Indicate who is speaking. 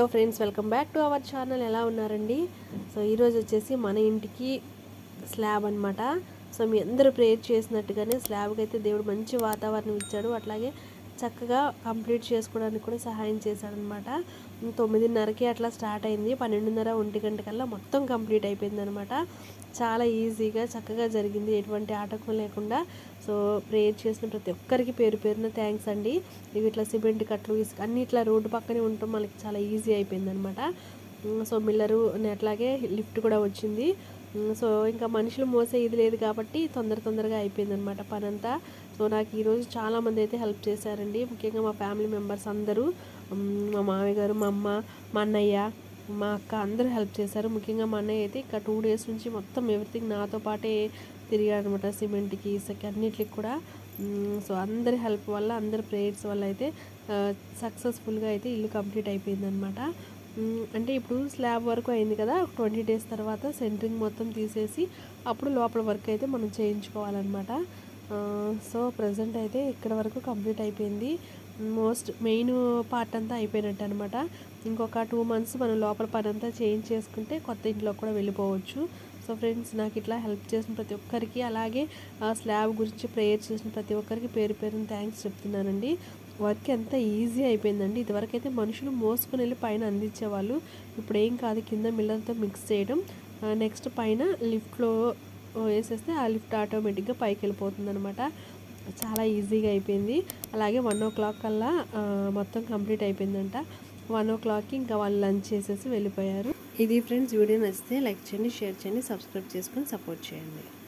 Speaker 1: hello friends welcome back to our channel ఎలా ఉన్నారండి so ఈరోజు వచ్చేసి మన ఇంటికి స్లాబ్ అన్నమాట సో మీ అందరూ ప్రేయర్ చేసినట్టుగానే స్లాబ్కి అయితే దేవుడు మంచి వాతావరణం ఇచ్చాడు అట్లాగే చక్కగా కంప్లీట్ చేసుకోవడానికి కూడా సహాయం చేశాడనమాట తొమ్మిదిన్నరకి అట్లా స్టార్ట్ అయింది పన్నెండున్నర ఒంటి గంట కల్లా మొత్తం కంప్లీట్ అయిపోయింది అనమాట చాలా ఈజీగా చక్కగా జరిగింది ఎటువంటి ఆటంకం లేకుండా సో ప్రేయర్ చేసిన ప్రతి ఒక్కరికి పేరు పేరున థ్యాంక్స్ అండి ఇవి ఇట్లా సిమెంట్ కట్లు ఇసుక అన్ని ఇట్లా రోడ్డు పక్కనే ఉండటం మనకి చాలా ఈజీ అయిపోయింది అనమాట సో మిల్లరు అట్లాగే లిఫ్ట్ కూడా వచ్చింది ఉమ్, సో ఇంకా మనుషులు మోసే ఇది లేదు కాబట్టి తొందర తొందరగా అయిపోయింది అనమాట పని అంతా సో నాకు ఈరోజు చాలామంది అయితే హెల్ప్ చేశారండి ముఖ్యంగా మా ఫ్యామిలీ మెంబర్స్ అందరూ ఉమ్, మా మామయ్య గారు మా అమ్మ మా అన్నయ్య మా అక్క అందరూ హెల్ప్ చేశారు ముఖ్యంగా మా అన్నయ్య అయితే ఇంకా టూ డేస్ నుంచి మొత్తం ఎవ్రీథింగ్ నాతో పాటే తిరిగాడు అనమాట సిమెంట్కి ఇసుక అన్నిటికి కూడా ఉమ్, సో అందరి హెల్ప్ వల్ల అందరి ప్రేయర్స్ వల్ల అయితే సక్సెస్ఫుల్గా అయితే ఇల్లు కంప్లీట్ అయిపోయింది అనమాట అంటే ఇప్పుడు స్లాబ్ వరకు అయింది కదా ట్వంటీ డేస్ తర్వాత సెంటరింగ్ మొత్తం తీసేసి అప్పుడు లోపల వర్క్ అయితే మనం చేయించుకోవాలన్నమాట ఆ, సో ప్రజెంట్ అయితే ఇక్కడ వరకు కంప్లీట్ అయిపోయింది మోస్ట్ మెయిన్ పార్ట్ అంతా అయిపోయినట్టు అనమాట ఇంకొక టూ మంత్స్ మనం లోపల పని అంతా చేంజ్ చేసుకుంటే కొత్త ఇంట్లో కూడా వెళ్ళిపోవచ్చు సో ఫ్రెండ్స్ నాకు ఇట్లా హెల్ప్ చేసిన ప్రతి ఒక్కరికి అలాగే ఆ స్లాబ్ గురించి ప్రేయర్ చేసిన ప్రతి ఒక్కరికి పేరు పేరున థ్యాంక్స్ చెప్తున్నానండి వర్క్ ఎంత ఈజీ అయిపోయిందండి ఇదివరకు అయితే మనుషులు మోసుకొని వెళ్ళి పైన అందించేవాళ్ళు ఇప్పుడు ఏం కాదు కింద మిల్లర్తో మిక్స్ చేయడం నెక్స్ట్ పైన లిఫ్ట్లో వేసేస్తే ఆ లిఫ్ట్ ఆటోమేటిక్గా పైకి వెళ్ళిపోతుంది అనమాట చాలా ఈజీగా అయిపోయింది అలాగే వన్ ఓ క్లాక్ కల్లా ఆ, మొత్తం కంప్లీట్ అయిపోయిందంట వన్ ఓ క్లాక్కి ఇంకా వాళ్ళు లంచ్ చేసేసి వెళ్ళిపోయారు ఇది ఫ్రెండ్స్ వీడియో నచ్చితే లైక్ చేయండి షేర్ చేయండి సబ్స్క్రైబ్ చేసుకొని సపోర్ట్ చేయండి